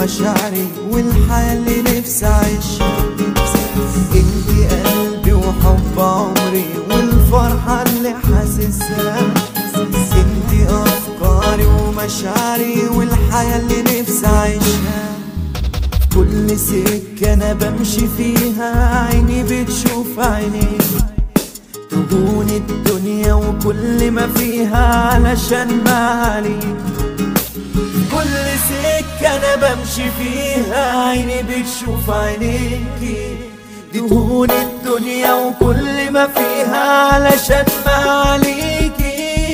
ومشاعري والحياة اللي نفسي أعيشها انتي قلبي وحب عمري والفرحة اللي حاسسها انتي أفكاري ومشاعري والحياة اللي نفسي أعيشها كل سكة أنا بمشي فيها عيني بتشوف عينيك تهون الدنيا وكل ما فيها علشان معاليك كل سكة أنا بمشي فيها عيني بتشوف عينيكي تهون الدنيا وكل ما فيها علشان معاليكي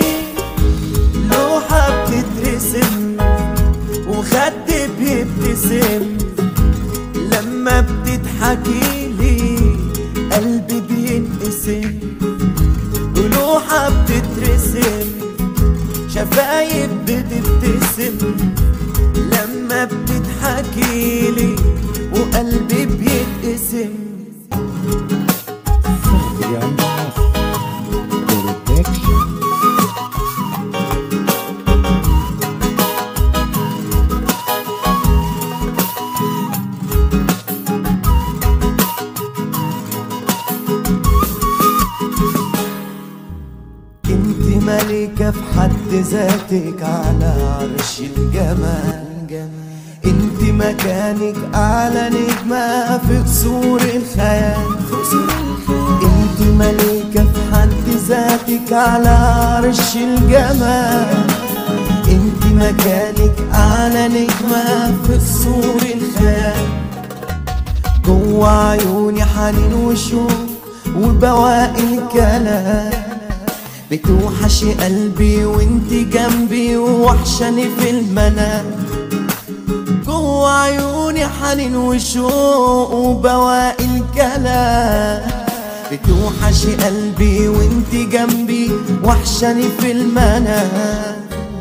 لوحة بتترسم وخد بيبتسم لما بتضحكي لي قلبي بينقسم ولوحة بتترسم شفايف بتبتسم لما بتضحكي لي وقلبي بيتقسم Yanda Protection انت ملكة في حد ذاتك على عرش الجمال انت مكانك اعلى نجمة في قصور الخيال انت ملكة في حد ذاتك على عرش الجمال انت مكانك اعلى نجمة في قصور الخيال جوا عيوني حنين وشوق وبواقي الكلام بتوحشي قلبي وانت جنبي ووحشاني في المنام جوا عيوني حنين وشوق وبواقي الكلام بتوحشي قلبي وانت جنبي وحشاني في المنام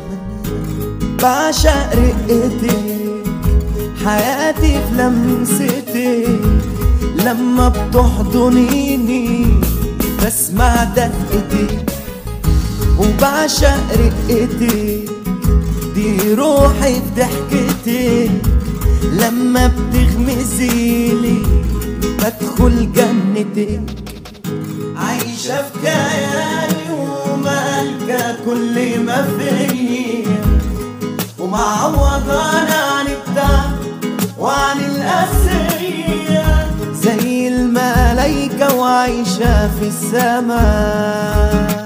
بعشق رقتك حياتي في لمستك لما بتحضنيني بسمع دقتك وبعشق رقتك دي روحي في ضحكتك لما بتغمزيلي بدخل جنتك عايشة في كياني ومالكة كل ما فيا ومعوضانا عن التعب وعن الأسرية زي الملايكة وعايشة في السماء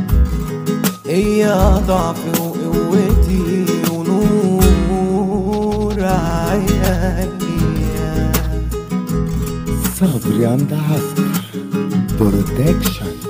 هي ضعفي وقوتي ونور عيني صبري عند عسكر Protection